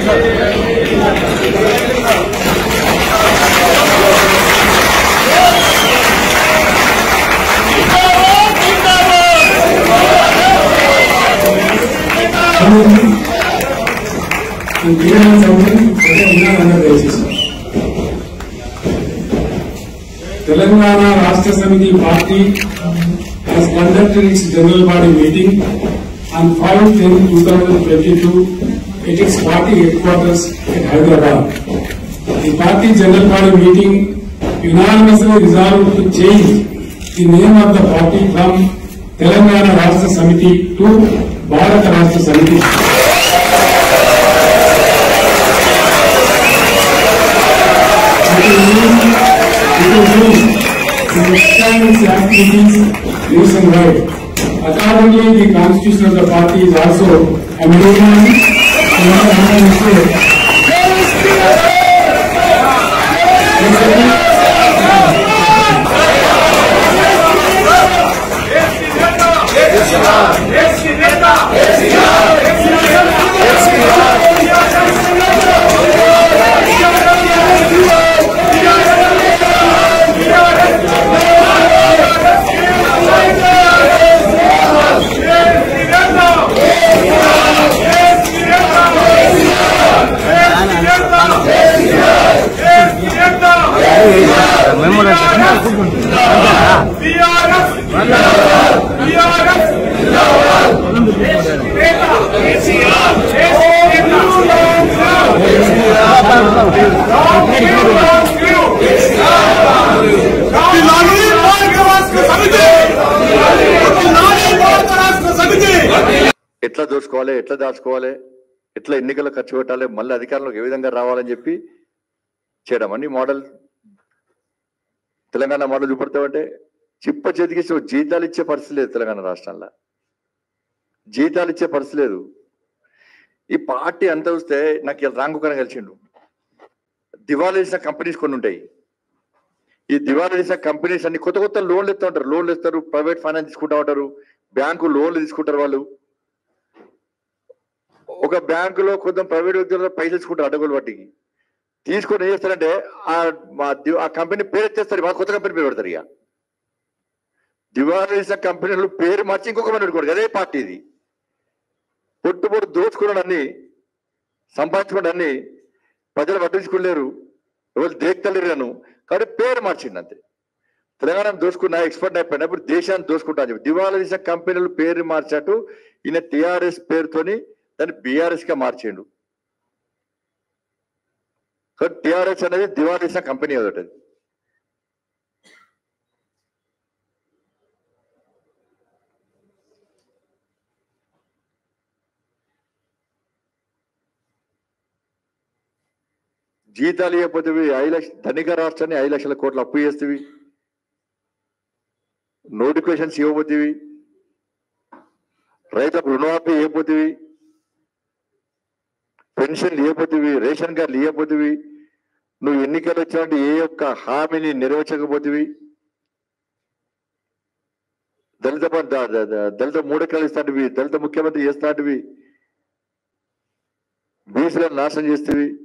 ఈ తీర్మానం సభ్యులు ప్రజలు ఉన్నారన్న దయచేసి Telangana Rashtra Samithi party has conducted its general body meeting on 5-10-2022 at its party headquarters at Hyderabad. The party general body meeting unanimously resolved to change the name of the party from Telangana Rashtra Samiti to Bharat Rashtra Samiti. It will mean to expand its activities nationwide. Accordingly, the constitution of the party is also amended. ఎట్లా దోచుకోవాలి ఎట్లా దాచుకోవాలి ఎట్లా ఎన్నికల్లో ఖర్చు పెట్టాలి మళ్ళీ అధికారంలోకి ఏ విధంగా రావాలని చెప్పి చేయడం అన్ని మోడల్ తెలంగాణ మోడల్ చూపెడతామంటే చిప్ప చేతికి ఇచ్చి జీతాలు ఇచ్చే పరిస్థితి లేదు తెలంగాణ రాష్ట్రంలో జీతాలు ఇచ్చే పరిస్థితి లేదు ఈ పార్టీ అంతా చూస్తే నాకు ఇలా రాంగుకరం కలిసిండు దివాళా చేసిన కంపెనీస్ కొన్ని ఉంటాయి ఈ దివాళా చేసిన కంపెనీస్ అన్ని కొత్త కొత్త లోన్లు ఇస్తూ ఉంటారు లోన్లు ఇస్తారు ప్రైవేట్ ఫైనాన్స్ తీసుకుంటా ఉంటారు బ్యాంకు లోన్లు తీసుకుంటారు వాళ్ళు ఒక బ్యాంకులో కొంచెం ప్రైవేట్ వ్యక్తులు పైసలు తీసుకుంటారు అడ్డగోలు వాటికి తీసుకొని ఏం చేస్తారంటే ఆ మా ది- ఆ కంపెనీ పేరు ఎత్తేస్తారు మా కొత్త కంపెనీ పేరు పెడతారు ఇక దివాళా చేసిన కంపెనీలు పేరు మార్చి ఇంకొక పని పెట్టుకోరు అదే పార్టీ ఇది పొట్టు పొట్టు దోచుకున్నాడు అన్ని సంపాదించుకోండి అన్ని ప్రజలు పట్టించుకోలేరు ఎవరు దేక్తలేరు అను కాబట్టి పేరు మార్చిండు అంతే తెలంగాణ దోసుకున్న ఎక్స్పర్ట్ అయిపోయినా ఇప్పుడు దేశాన్ని దోసుకుంటా అని చెప్పి దివాళా తీసిన కంపెనీలు పేరు మార్చాటు ఈయన టిఆర్ఎస్ పేరుతోని దాన్ని బీఆర్ఎస్ గా మార్చిండు కాబట్టి టిఆర్ఎస్ అనేది దివాళా తీసిన కంపెనీ అదొకటి జీతాలు ఇవ్వకపోతే ఐదు లక్ష ధనిక రాష్ట్రాన్ని ఐదు లక్షల కోట్ల అప్పు చేస్తేవి నోటిఫికేషన్స్ ఇవ్వబోతేవి రైతులకు రుణమాఫీ ఇవ్వబోతేవి పెన్షన్లు ఇవ్వబోతేవి రేషన్ కార్డులు ఇవ్వబోతేవి నువ్వు ఎన్నికలు వచ్చినట్టు ఏ ఒక్క హామీని నెరవేర్చకపోతేవి దళిత ప- ద- ద- ద- దళిత మూడెకరాలు ఇస్తాంటివి దళిత ముఖ్యమంత్రి చేస్తాంటివి బీసీలను నాశనం చేస్తేవి